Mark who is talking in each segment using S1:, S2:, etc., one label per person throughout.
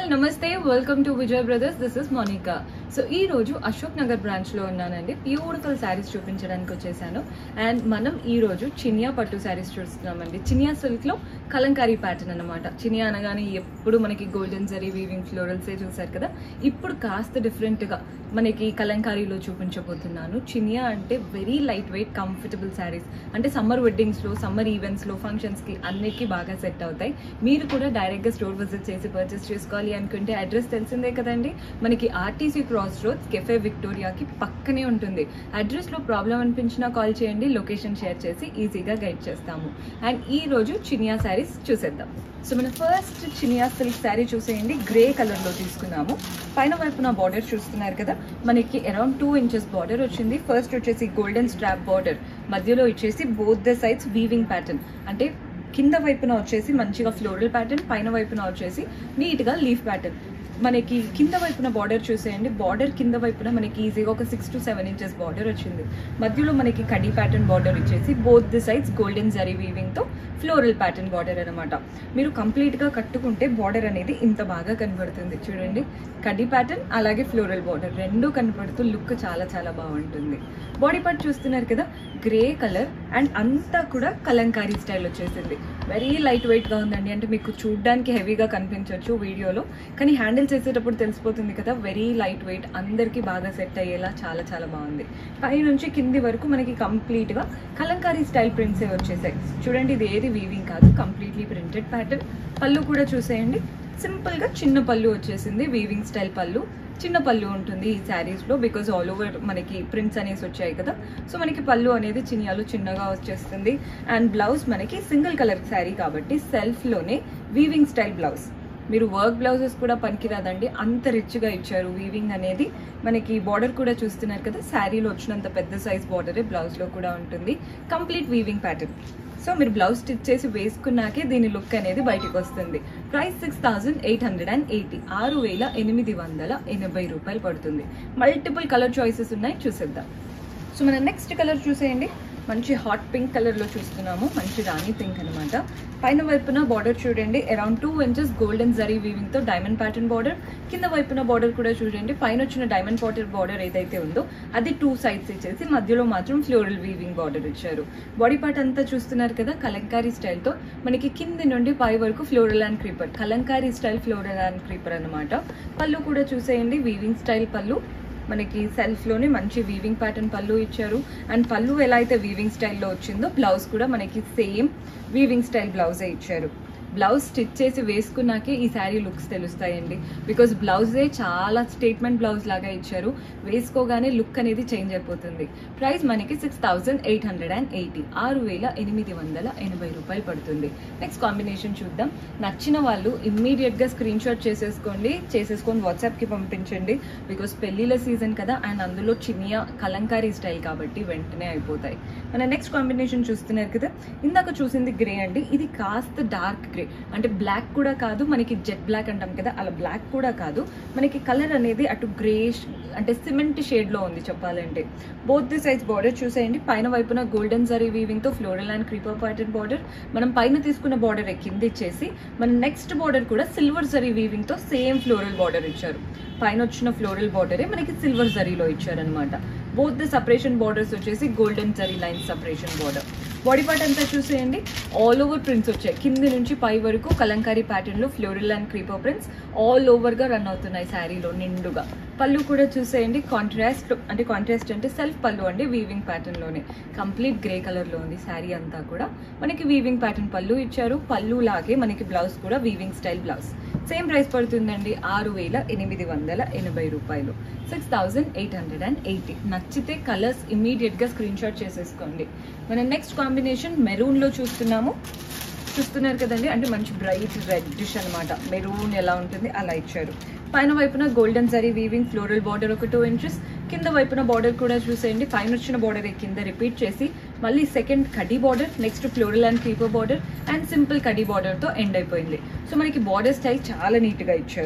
S1: all నమస్తే welcome to Vijay brothers this is Monica so ఈ రోజు అశోక్ నగర్ బ్రాంచ్ లో ఉన్నానండి బ్యూటిఫుల్ శారీస్ చూపించడానికి వచ్చేసాను అండ్ మనం ఈ రోజు చినియా పట్టు శారీస్ చూస్తున్నామండి చినియా సిల్క్ లో కలంకారీ ప్యాటర్న్ అనమాట చినియా అనగానే ఎప్పుడు మనకి గోల్డెన్ జరీ వీవింగ్ ఫ్లోరల్స్ చూసారు కదా ఇప్పుడు కాస్త డిఫరెంట్ గా మనకి కలంకారీలో చూపించబోతున్నాను చినియా అంటే very light weight comfortable saris అంటే సమ్మర్ వెడ్డింగ్స్ లో సమ్మర్ ఈవెంట్స్ లో ఫంక్షన్స్ కి అన్నిటికీ బాగా సెట్ అవుతాయి మీరు కూడా డైరెక్ట్ గా స్టోర్ విజిట్ చేసి పర్చేస్ చేసుకోవాలి అనుకుంటే అడ్రస్ తెలిసిందే కదండి మనకి ఆర్టీసీ క్రాస్ రోడ్స్ కెఫే విక్టోరియాకి పక్కనే ఉంటుంది అడ్రస్ లో ప్రాబ్లం అనిపించినా కాల్ చేయండి లొకేషన్ షేర్ చేసి ఈజీగా గైడ్ చేస్తాము అండ్ ఈ రోజు చినియా శారీస్ చూసేద్దాం సో మన ఫస్ట్ చినియా సిల్క్ శారీ చూసేయండి గ్రే కలర్ లో తీసుకున్నాము పైన వైపున బార్డర్ చూస్తున్నారు కదా మనకి అరౌండ్ టూ ఇంచెస్ బార్డర్ వచ్చింది ఫస్ట్ వచ్చేసి గోల్డెన్ స్ట్రాప్ బార్డర్ మధ్యలో వచ్చేసి both the sides weaving pattern అంటే కింద వైపున వచ్చేసి మంచిగా ఫ్లోరల్ ప్యాటర్న్ పైన వైపున వచ్చేసి నీట్గా లీఫ్ ప్యాటర్న్ మనకి కింద వైపున బార్డర్ చూసేయండి బార్డర్ కింద వైపున మనకి ఈజీగా ఒక six to seven inches border వచ్చింది మధ్యలో మనకి కడీ ప్యాటర్న్ బార్డర్ ఇచ్చేసి both the sides golden zari వీవింగ్తో ఫ్లోరల్ ప్యాటర్న్ బార్డర్ అనమాట మీరు కంప్లీట్గా కట్టుకుంటే బార్డర్ అనేది ఇంత బాగా కనబడుతుంది చూడండి కడ్డీ ప్యాటర్న్ అలాగే ఫ్లోరల్ బార్డర్ రెండు కనపడుతూ లుక్ చాలా చాలా బాగుంటుంది బాడీ పార్ట్ చూస్తున్నారు కదా గ్రే కలర్ అండ్ అంతా కూడా కలంకారీ స్టైల్ వచ్చేసింది వెరీ లైట్ వెయిట్గా ఉందండి అంటే మీకు చూడడానికి హెవీగా కనిపించవచ్చు వీడియోలో కానీ హ్యాండిల్ చేసేటప్పుడు తెలిసిపోతుంది కదా వెరీ లైట్ వెయిట్ అందరికీ బాగా సెట్ అయ్యేలా చాలా చాలా బాగుంది పై నుంచి కింది వరకు మనకి కంప్లీట్గా కలంకారీ స్టైల్ ప్రింట్సే వచ్చేసాయి చూడండి ఇది ఏది వీవింగ్ కాదు కంప్లీట్లీ ప్రింటెడ్ ప్యాటర్న్ పళ్ళు కూడా చూసేయండి సింపుల్గా చిన్న పళ్ళు వచ్చేసింది వీవింగ్ స్టైల్ పళ్ళు చిన్న పళ్ళు ఉంటుంది ఈ శారీస్లో బికాజ్ ఆల్ ఓవర్ మనకి ప్రింట్స్ అనేసి వచ్చాయి కదా సో మనకి పళ్ళు అనేది చినియాలు చిన్నగా వచ్చేస్తుంది అండ్ బ్లౌజ్ మనకి సింగిల్ కలర్ శారీ కాబట్టి సెల్ఫ్లోనే వీవింగ్ స్టైల్ బ్లౌజ్ మీరు వర్క్ బ్లౌజెస్ కూడా పనికిరాదండి అంత రిచ్గా ఇచ్చారు వీవింగ్ అనేది మనకి బార్డర్ కూడా చూస్తున్నారు కదా శారీలో వచ్చినంత పెద్ద సైజ్ బార్డరే బ్లౌజ్లో కూడా ఉంటుంది కంప్లీట్ వీవింగ్ ప్యాటర్న్ సో మీరు బ్లౌజ్ స్టిచ్ చేసి వేసుకున్నాకే దీని లుక్ అనేది బయటకు వస్తుంది price six thousand eight hundred and eighty ఆరు వేల ఎనిమిది వందల ఎనభై రూపాయలు పడుతుంది మల్టిపుల్ కలర్ చాయిసెస్ ఉన్నాయి చూసేద్దాం సో మన నెక్స్ట్ కలర్ చూసేయండి మంచి హాట్ పింక్ కలర్లో చూస్తున్నాము మంచి రాణి పింక్ అనమాట పైన వైపున బార్డర్ చూడండి around two inches golden zari వీవింగ్తో డైమండ్ ప్యాటర్న్ బార్డర్ కింద వైపున బార్డర్ కూడా చూడండి పైన వచ్చిన డైమండ్ పాటర్ బార్డర్ ఏదైతే ఉందో అది టూ సైడ్స్ ఇచ్చేసి మధ్యలో మాత్రం ఫ్లోరల్ వీవింగ్ బార్డర్ ఇచ్చారు బాడీ పార్ట్ అంతా చూస్తున్నారు కదా కలంకారీ స్టైల్తో మనకి కింది నుండి పై వరకు floral and creeper Kalamkari style floral and creeper అనమాట పళ్ళు కూడా చూసేయండి వీవింగ్ స్టైల్ పళ్ళు మనకి సెల్ఫ్లోనే మంచి వీవింగ్ ప్యాటర్న్ పళ్ళు ఇచ్చారు అండ్ పళ్ళు ఎలా అయితే వీవింగ్ స్టైల్లో వచ్చిందో బ్లౌజ్ కూడా మనకి సేమ్ వీవింగ్ స్టైల్ బ్లౌజే ఇచ్చారు బ్లౌజ్ స్టిచ్ చేసి వేసుకున్నాకే ఈ శారీ లుక్స్ తెలుస్తాయండి బికాజ్ బ్లౌజే చాలా స్టేట్మెంట్ బ్లౌజ్ లాగా ఇచ్చారు వేసుకోగానే లుక్ అనేది చేంజ్ అయిపోతుంది ప్రైస్ మనకి six thousand eight hundred and eighty ఆరు వేల ఎనిమిది వందల ఎనభై రూపాయలు పడుతుంది నెక్స్ట్ కాంబినేషన్ చూద్దాం నచ్చిన వాళ్ళు ఇమ్మీడియట్గా స్క్రీన్ షాట్ చేసేసుకోండి చేసేసుకొని వాట్సాప్కి పంపించండి బికాస్ పెళ్ళిళ్ళ సీజన్ కదా అండ్ అందులో చినియా కలంకారీ స్టైల్ కాబట్టి వెంటనే అయిపోతాయి మన నెక్స్ట్ కాంబినేషన్ చూస్తున్నారు కదా ఇందాక చూసింది గ్రే అండి ఇది కాస్త డార్క్ గ్రే అంటే బ్లాక్ కూడా కాదు మనకి జెట్ బ్లాక్ అంటాం కదా అలా బ్లాక్ కూడా కాదు మనకి కలర్ అనేది అటు గ్రేష్ అంటే సిమెంట్ షేడ్లో ఉంది చెప్పాలంటే బోత్ ది సైజ్ బార్డర్ చూసేయండి పైన వైపున గోల్డెన్ జరీ వీవింగ్తో floral and creeper pattern border మనం పైన తీసుకున్న బార్డర్ కింద ఇచ్చేసి మన నెక్స్ట్ బార్డర్ కూడా సిల్వర్ జరీ వీవింగ్తో సేమ్ ఫ్లోరల్ బార్డర్ ఇచ్చారు పైన వచ్చిన ఫ్లోరల్ బార్డరే మనకి సిల్వర్ జరీలో ఇచ్చారనమాట బోత్ ద సపరేషన్ బార్డర్స్ వచ్చేసి golden zari line separation border body part అంతా చూసేయండి ఆల్ ఓవర్ ప్రింట్స్ వచ్చాయి కింది నుంచి పై వరకు కలంకారీ ప్యాటర్న్లో floral and creeper prints all ఓవర్గా రన్ అవుతున్నాయి శారీలో నిండుగా పళ్ళు కూడా చూసేయండి కాంట్రాస్ట్ అంటే కాంట్రాస్ట్ అంటే సెల్ఫ్ పళ్ళు అండి వీవింగ్ ప్యాటర్న్లోనే కంప్లీట్ గ్రే కలర్లో ఉంది శారీ అంతా కూడా మనకి వీవింగ్ ప్యాటర్న్ పళ్ళు ఇచ్చారు పళ్ళు లాగే మనకి బ్లౌజ్ కూడా weaving style blouse same price పడుతుందండి ఆరు వేల ఎనిమిది వందల ఎనభై రూపాయలు six thousand eight hundred and eighty నచ్చితే కలర్స్ ఇమీడియట్గా స్క్రీన్ షాట్ చేసేసుకోండి మనం నెక్స్ట్ కాంబినేషన్ మెరూన్లో చూస్తున్నాము చూస్తున్నారు కదండి అంటే మంచి బ్రైట్ రెడ్ డిష్ అనమాట మెరూన్ ఎలా ఉంటుంది అలా ఇచ్చారు పైన వైపున golden zari weaving floral border ఒక టూ ఇంచెస్ కింద వైపున బార్డర్ కూడా చూసేయండి పైన వచ్చిన బార్డర్ కింద రిపీట్ చేసి మళ్ళీ సెకండ్ కడీ border next floral and creeper border and simple కడీ బార్డర్తో ఎండ్ అయిపోయింది సో మనకి బార్డర్ స్టైల్ చాలా నీట్గా ఇచ్చారు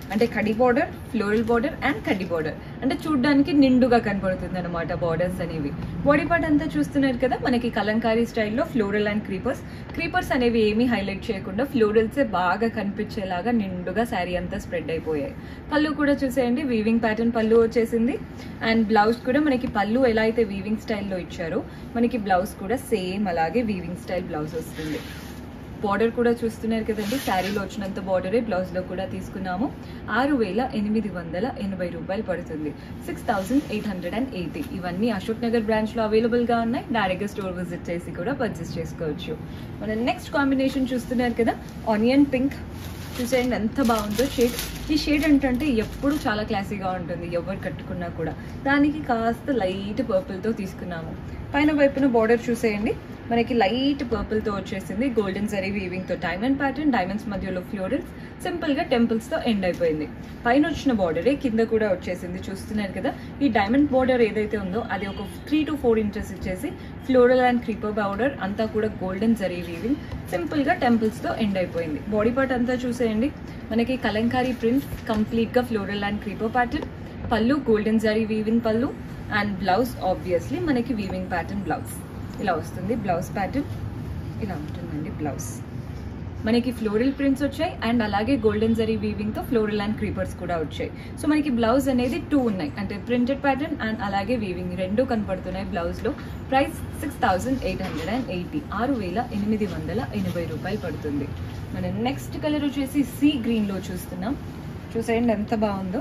S1: అంటే కడి బార్డర్ ఫ్లోరల్ బార్డర్ అండ్ కడ్డీ బార్డర్ అంటే చూడడానికి నిండుగా కనపడుతుంది అనమాట బార్డర్స్ అనేవి బాడీ పార్ట్ అంతా చూస్తున్నారు కదా మనకి కలంకారీ స్టైల్లో ఫ్లోరల్ అండ్ క్రీపర్స్ క్రీపర్స్ అనేవి ఏమీ హైలైట్ చేయకుండా ఫ్లోరల్సే బాగా కనిపించేలాగా నిండుగా శారీ అంతా స్ప్రెడ్ అయిపోయాయి పళ్ళు కూడా చూసేయండి వీవింగ్ ప్యాటర్న్ పళ్ళు వచ్చేసింది అండ్ బ్లౌజ్ కూడా మనకి పళ్ళు ఎలా అయితే వీవింగ్ స్టైల్లో ఇచ్చారో మనకి బ్లౌజ్ కూడా సేమ్ అలాగే వీవింగ్ స్టైల్ బ్లౌజ్ వస్తుంది బార్డర్ కూడా చూస్తున్నారు కదండి శారీలో వచ్చినంత బార్డరే బ్లౌజ్లో కూడా తీసుకున్నాము ఆరు వేల ఎనిమిది వందల ఎనభై రూపాయలు పడుతుంది six thousand eight hundred and eighty ఇవన్నీ అశోక్ నగర్ బ్రాంచ్లో అవైలబుల్గా ఉన్నాయి డైరెక్ట్గా స్టోర్ విజిట్ చేసి కూడా పర్చేస్ చేసుకోవచ్చు మన నెక్స్ట్ కాంబినేషన్ చూస్తున్నారు కదా ఆనియన్ పింక్ చూసేయండి ఎంత బాగుందో షేడ్ ఈ షేడ్ ఏంటంటే ఎప్పుడు చాలా క్లాసీగా ఉంటుంది ఎవరు కట్టుకున్నా కూడా దానికి కాస్త లైట్ పర్పుల్తో తీసుకున్నాము పైన వైపున బార్డర్ చూసేయండి మనకి లైట్ పర్పుల్తో వచ్చేసింది గోల్డెన్ జరీ వీవింగ్తో డైమండ్ ప్యాటర్న్ డైమండ్స్ మధ్యలో ఫ్లోరల్స్ సింపుల్గా టెంపుల్స్తో ఎండ్ అయిపోయింది పైన వచ్చిన బార్డరే కింద కూడా వచ్చేసింది చూస్తున్నారు కదా ఈ డైమండ్ బార్డర్ ఏదైతే ఉందో అది ఒక త్రీ టు ఫోర్ ఇంచెస్ ఇచ్చేసి ఫ్లోరల్ అండ్ క్రీపర్ బార్డర్ అంతా కూడా గోల్డెన్ జరీ వీవింగ్ సింపుల్గా టెంపుల్స్తో ఎండ్ అయిపోయింది బాడీ పార్ట్ అంతా చూసేయండి మనకి కలంకారీ ప్రింట్ కంప్లీట్గా floral and creeper pattern pallu golden zari weaving pallu and blouse obviously మనకి వీవింగ్ ప్యాటర్న్ బ్లౌజ్ ఇలా వస్తుంది బ్లౌజ్ ప్యాటర్న్ ఇలా ఉంటుందండి బ్లౌజ్ మనకి ఫ్లోరల్ ప్రింట్స్ వచ్చాయి అండ్ అలాగే గోల్డెన్ జరీ వీవింగ్తో ఫ్లోరల్ అండ్ క్రీపర్స్ కూడా వచ్చాయి సో మనకి బ్లౌజ్ అనేది టూ ఉన్నాయి అంటే ప్రింటెడ్ ప్యాటర్న్ అండ్ అలాగే వీవింగ్ రెండు కనపడుతున్నాయి బ్లౌజ్లో price six thousand eight hundred and eighty ఆరు వేల ఎనిమిది వందల ఎనభై రూపాయలు పడుతుంది మన నెక్స్ట్ కలర్ వచ్చేసి సీ గ్రీన్లో చూస్తున్నాం చూసేయండి ఎంత బాగుందో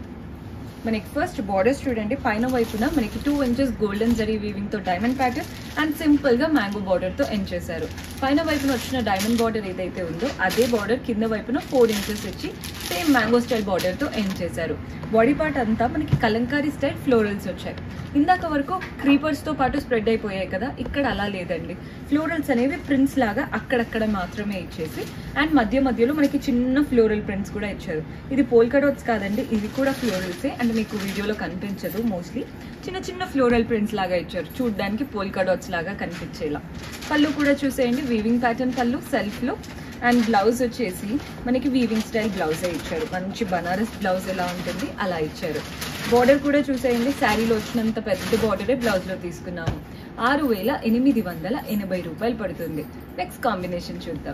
S1: మనకి ఫస్ట్ బార్డర్స్ చూడండి పైన వైపున మనకి two inches golden zari weaving తో డైమండ్ ప్యాటర్న్ అండ్ సింపుల్ గా మ్యాంగో బార్డర్ తో ఎండ్ చేశారు పైన వైపున వచ్చిన డైమండ్ బార్డర్ ఏదైతే ఉందో అదే బార్డర్ కింద వైపున ఫోర్ ఇంచెస్ ఇచ్చి సేమ్ మ్యాంగో స్టైల్ బార్డర్ తో ఎండ్ చేశారు బాడీ పార్ట్ అంతా మనకి కలంకారీ స్టైల్ ఫ్లోరల్స్ వచ్చాయి ఇందాక వరకు క్రీపర్స్ తో పాటు స్ప్రెడ్ అయిపోయాయి కదా ఇక్కడ అలా లేదండి ఫ్లోరల్స్ అనేవి ప్రింట్స్ లాగా అక్కడక్కడ మాత్రమే ఇచ్చేసి అండ్ మధ్య మధ్యలో మనకి చిన్న ఫ్లోరల్ ప్రింట్స్ కూడా ఇచ్చారు ఇది పోల్కా డాట్స్ కాదండి ఇది కూడా ఫ్లోరల్సే అండ్ మీకు వీడియోలో కనిపించదు మోస్ట్లీ చిన్న చిన్న ఫ్లోరల్ ప్రింట్స్ లాగా ఇచ్చారు చూడడానికి పోల్కా డాట్స్ లాగా కనిపించేలా పళ్ళు కూడా చూసేయండి వీవింగ్ ప్యాటర్న్ పళ్ళు సెల్ఫ్లో అండ్ బ్లౌజ్ వచ్చేసి మనకి వీవింగ్ స్టైల్ బ్లౌజే ఇచ్చారు మంచి బనారస్ బ్లౌజ్ ఎలా ఉంటుంది అలా ఇచ్చారు బార్డర్ కూడా చూసేయండి శారీలో వచ్చినంత పెద్ద బార్డరే బ్లౌజ్లో తీసుకున్నాము ఆరు వేల ఎనిమిది వందల ఎనభై రూపాయలు పడుతుంది నెక్స్ట్ కాంబినేషన్ చూద్దాం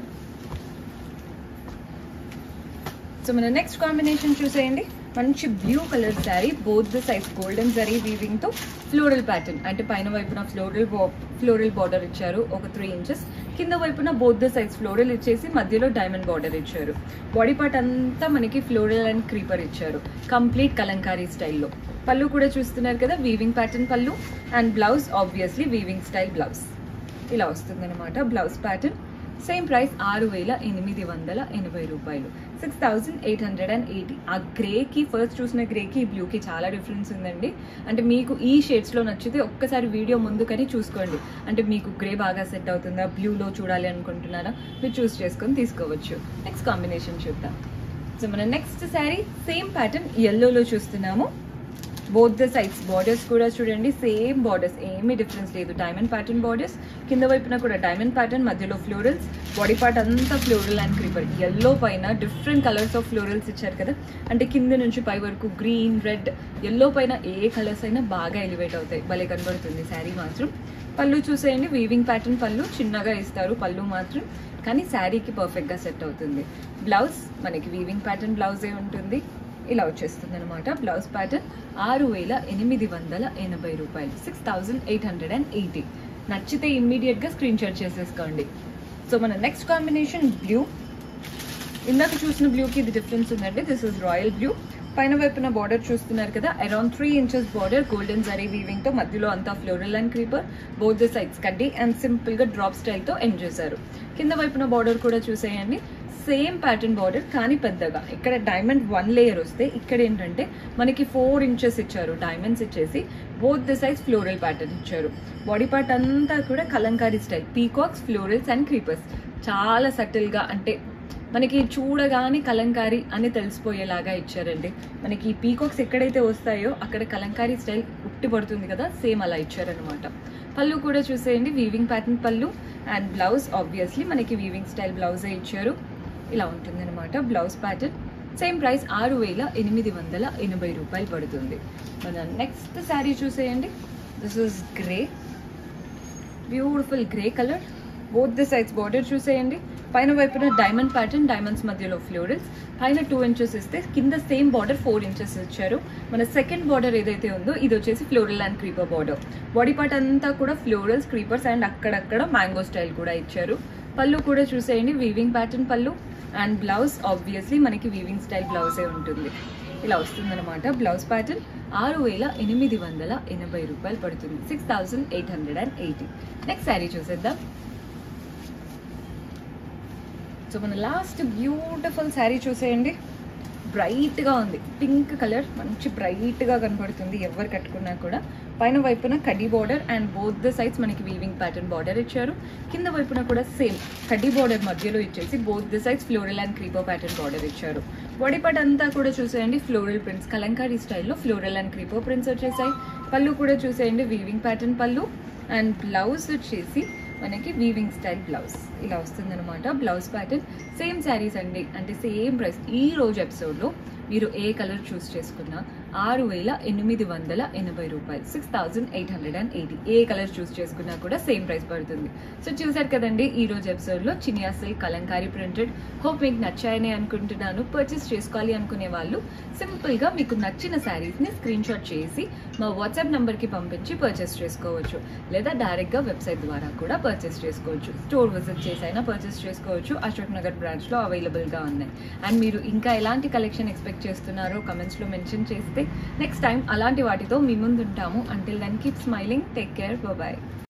S1: సో మన నెక్స్ట్ కాంబినేషన్ చూసేయండి మంచి blue colour sari both the size golden zari weaving తో ఫ్లోరల్ ప్యాటర్న్ అంటే పైన వైపున ఫ్లోరల్ ఫ్లోరల్ బార్డర్ ఇచ్చారు ఒక త్రీ ఇంచెస్ కింద వైపున బోత్ ద సైజ్ ఫ్లోరల్ ఇచ్చేసి మధ్యలో డైమండ్ బార్డర్ ఇచ్చారు బాడీ పార్ట్ అంతా మనకి ఫ్లోరల్ అండ్ క్రీపర్ ఇచ్చారు కంప్లీట్ కలంకారీ స్టైల్లో పళ్ళు కూడా చూస్తున్నారు కదా weaving pattern pallu and blouse obviously weaving style blouse ఇలా వస్తుందన్నమాట బ్లౌజ్ ప్యాటర్న్ సేమ్ ప్రైస్ ఆరు వేల ఎనిమిది వందల ఎనభై రూపాయలు six thousand eight hundred and eighty ఆ గ్రేకి ఫస్ట్ చూసిన గ్రేకి ఈ బ్లూకి చాలా డిఫరెన్స్ ఉందండి అంటే మీకు ఈ షేడ్స్లో నచ్చితే ఒక్కసారి వీడియో ముందుకని చూసుకోండి అంటే మీకు గ్రే బాగా సెట్ అవుతుందా బ్లూలో చూడాలి అనుకుంటున్నారా మీరు చూస్ చేసుకొని తీసుకోవచ్చు నెక్స్ట్ కాంబినేషన్ చూద్దాం సో మన నెక్స్ట్ శారీ సేమ్ ప్యాటర్న్ ఎల్లోలో చూస్తున్నాము బోత్ ద సైడ్స్ బార్డర్స్ కూడా చూడండి సేమ్ బార్డర్స్ ఏమీ డిఫరెన్స్ లేదు డైమండ్ ప్యాటర్న్ బార్డర్స్ కింద వైపున కూడా డైమండ్ ప్యాటర్న్ మధ్యలో ఫ్లోరల్స్ బాడీ పార్ట్ అంతా ఫ్లోరల్ అండ్ క్రీపర్ ఎల్లో పైన డిఫరెంట్ కలర్స్ ఆఫ్ ఫ్లోరల్స్ ఇచ్చారు కదా అంటే కింద నుంచి పై వరకు గ్రీన్ రెడ్ ఎల్లో పైన ఏ కలర్స్ అయినా బాగా ఎలివేట్ అవుతాయి భలే కనబడుతుంది శారీ మాత్రం పళ్ళు చూసేయండి వీవింగ్ ప్యాటర్న్ పళ్ళు చిన్నగా ఇస్తారు పళ్ళు మాత్రం కానీ శారీకి పర్ఫెక్ట్గా సెట్ అవుతుంది బ్లౌజ్ మనకి వీవింగ్ ప్యాటర్న్ బ్లౌజే ఉంటుంది ఇలా వచ్చేస్తుంది అనమాట బ్లౌజ్ ప్యాటర్న్ ఆరు వేల ఎనిమిది వందల ఎనభై రూపాయలు six thousand eight hundred and eighty నచ్చితే ఇమ్మీడియట్గా స్క్రీన్ షాట్ చేసేసుకోండి సో మన నెక్స్ట్ కాంబినేషన్ బ్లూ ఇందాక చూసిన బ్లూకి ఇది డిఫరెన్స్ ఉందండి దిస్ ఇస్ రాయల్ బ్లూ పైన వైపున బార్డర్ చూస్తున్నారు కదా around three inches border golden zari weaving తో మధ్యలో అంతా floral and creeper both the sides కడ్డీ అండ్ సింపుల్ గా డ్రాప్ స్టైల్ తో ఎండ్ చేశారు కింద వైపున బార్డర్ కూడా చూసేయండి సేమ్ ప్యాటర్న్ బార్డర్ కానీ పెద్దగా ఇక్కడ డైమండ్ వన్ లేయర్ వస్తే ఇక్కడ ఏంటంటే మనకి ఫోర్ ఇంచెస్ ఇచ్చారు డైమండ్స్ ఇచ్చేసి both the size floral pattern ఇచ్చారు బాడీ పార్ట్ అంతా కూడా Kalamkari style peacocks florals and creepers చాలా subtle గా అంటే మనకి చూడగానే కలంకారీ అని తెలిసిపోయేలాగా ఇచ్చారండి మనకి ఈ పీకాక్స్ ఎక్కడైతే వస్తాయో అక్కడ కలంకారీ స్టైల్ ఉట్టి పడుతుంది కదా సేమ్ అలా ఇచ్చారనమాట పళ్ళు కూడా చూసేయండి weaving pattern pallu and blouse obviously మనకి వీవింగ్ స్టైల్ బ్లౌజే ఇచ్చారు ఇలా ఉంటుందన్నమాట బ్లౌజ్ ప్యాటర్న్ సేమ్ ప్రైస్ ఆరు వేల ఎనిమిది వందల ఎనభై రూపాయలు పడుతుంది మన నెక్స్ట్ శారీ చూసేయండి this is grey beautiful grey colour both the sides border చూసేయండి పైన వైపున డైమండ్ ప్యాటర్న్ డైమండ్స్ మధ్యలో ఫ్లోరల్స్ పైన టూ ఇంచెస్ ఇస్తే కింద సేమ్ బార్డర్ ఫోర్ ఇంచెస్ ఇచ్చారు మన సెకండ్ బార్డర్ ఏదైతే ఉందో ఇది వచ్చేసి floral and creeper border body part అంతా కూడా ఫ్లోరల్స్ క్రీపర్స్ అండ్ అక్కడక్కడ మ్యాంగో స్టైల్ కూడా ఇచ్చారు పళ్ళు కూడా చూసేయండి weaving pattern pallu and blouse obviously మనకి వీవింగ్ స్టైల్ బ్లౌజే ఉంటుంది ఇలా వస్తుందన్నమాట బ్లౌజ్ ప్యాటర్న్ ఆరు వేల ఎనిమిది వందల ఎనభై రూపాయలు పడుతుంది six thousand eight hundred and eighty next sari చూసేద్దాం సో మన లాస్ట్ బ్యూటిఫుల్ శారీ చూసేయండి బ్రైట్గా ఉంది పింక్ కలర్ మంచి బ్రైట్గా కనపడుతుంది ఎవరు కట్టుకున్నా కూడా పైన వైపున కడ్డీ border and both the sides మనకి వీవింగ్ ప్యాటర్న్ బార్డర్ ఇచ్చారు కింద వైపున కూడా సేమ్ కడ్డీ బార్డర్ మధ్యలో ఇచ్చేసి both the sides floral and creeper pattern border ఇచ్చారు బాడీ పార్ట్ అంతా కూడా చూసేయండి ఫ్లోరల్ ప్రింట్స్ కలంకారీ స్టైల్లో ఫ్లోరల్ అండ్ క్రీపర్ ప్రింట్స్ వచ్చేసాయి పళ్ళు కూడా చూసేయండి weaving pattern pallu and blouse వచ్చేసి మనకి వీవింగ్ స్టైల్ బ్లౌజ్ ఇలా వస్తుందన్నమాట బ్లౌజ్ ప్యాటర్న్ సేమ్ శారీస్ అండి అంటే సేమ్ ప్రైస్ ఈ రోజు ఎపిసోడ్లో మీరు ఏ కలర్ చూస్ చేసుకున్నా ఆరు వేల ఎనిమిది వందల ఎనభై రూపాయలు six thousand eight hundred and eighty ఏ కలర్ చూస్ చేసుకున్నా కూడా సేమ్ ప్రైస్ పడుతుంది సో చూసారు కదండి ఈ రోజు ఎపిసోడ్లో Chiniya silk kalamkari printed hope మీకు నచ్చాయని అనుకుంటున్నాను పర్చేస్ చేసుకోవాలి అనుకునే వాళ్ళు సింపుల్గా మీకు నచ్చిన శారీస్ని స్క్రీన్ షాట్ చేసి మా వాట్సాప్ నెంబర్కి పంపించి పర్చేస్ చేసుకోవచ్చు లేదా డైరెక్ట్గా వెబ్సైట్ ద్వారా కూడా పర్చేస్ చేసుకోవచ్చు స్టోర్ విజిట్ చేసైనా పర్చేస్ చేసుకోవచ్చు అశోక్ నగర్ బ్రాంచ్లో అవైలబుల్గా ఉన్నాయి అండ్ మీరు ఇంకా ఎలాంటి కలెక్షన్ ఎక్స్పెక్ట్ చేస్తున్నారో కమెంట్స్లో మెన్షన్ చేస్తే నెక్స్ట్ టైం అలాంటి వాటితో మీ ముందు ఉంటాము until then keep smiling take care bye